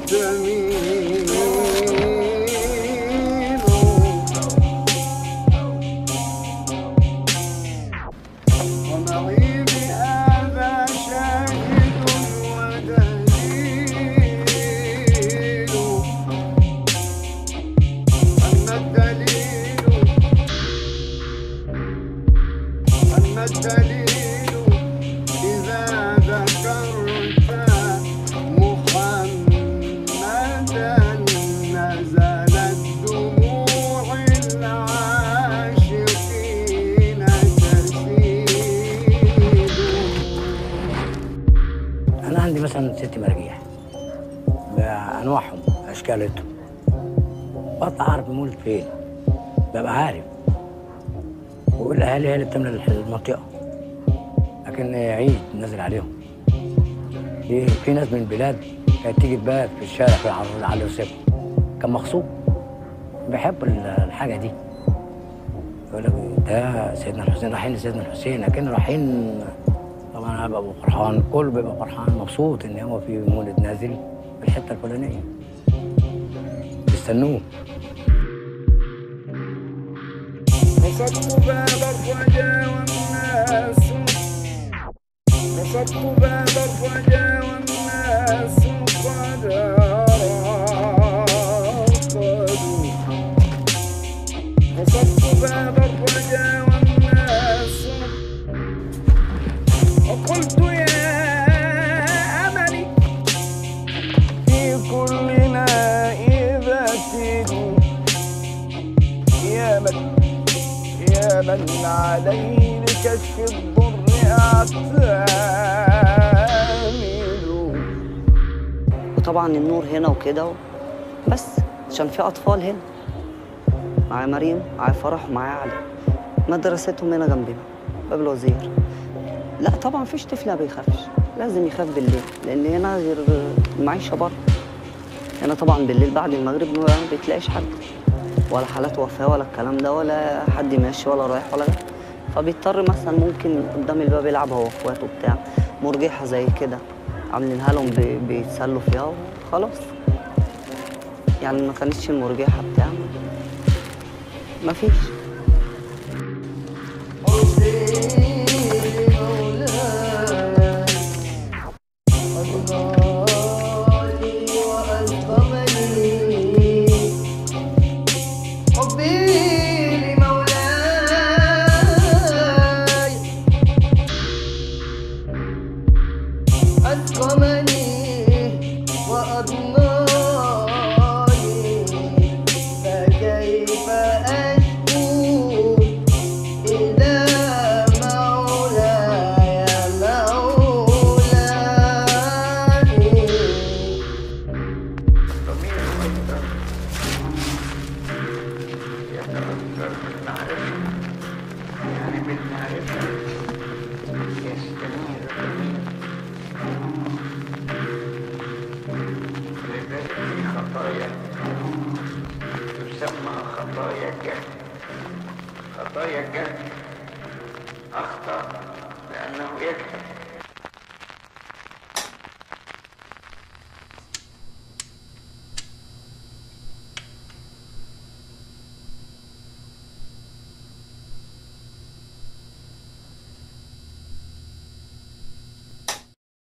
تميل ومعي بهذا شاهد ودليل أن الدليل أن الدليل إذا ذكرت محمدا نزلت دموع العاشقين تسيل انا عندي مثلا ست مراجيح بانواعهم اشكالتهم بطلع اعرف المولد فين ببقى عارف والاهالي هي اللي بتملى المنطقه لكن عيد نازل عليهم في في ناس من البلاد كانت تيجي تبات في الشارع في العرض على يوسف كان مغصوب بيحب الحاجه دي يقول لك ده سيدنا الحسين رايحين لسيدنا الحسين لكن رايحين طبعا انا ببقى فرحان كل بيبقى فرحان مبسوط ان هو في مولد نازل في الحته الفلانيه بيستنوه وصدت باب الرجا والناس وصدت باب الرجا والناس قد راقدوا وصدت باب الرجا والناس وقلت يا أملي في كل نائبة يا من يا من عليه لكشف الضر أعتمد وطبعا النور هنا وكده و- بس عشان في اطفال هنا معايا مريم معايا فرح ومعايا علي مدرستهم هنا جنبنا باب الوزير لا طبعا مفيش طفل ما بيخافش لازم يخاف بالليل لان هنا غير المعيشه بره هنا طبعا بالليل بعد المغرب ما بتلاقيش حد ولا حالات وفاه ولا الكلام ده ولا حد ماشي ولا رايح ولا جاي فبيضطر مثلا ممكن قدام الباب يلعب هو واخواته بتاع مرجحه زي كده عاملينها لهم بي- بيتسلوا فيها وخلاص يعني ما كانتش المرجحه بتاع ما فيش أتقمني وأضناني فكيف أشكو إلى مولاي مولاي يعني بالمعرفة يستنير لذلك في خطايا تسمى خطايا الجهل خطايا الجهل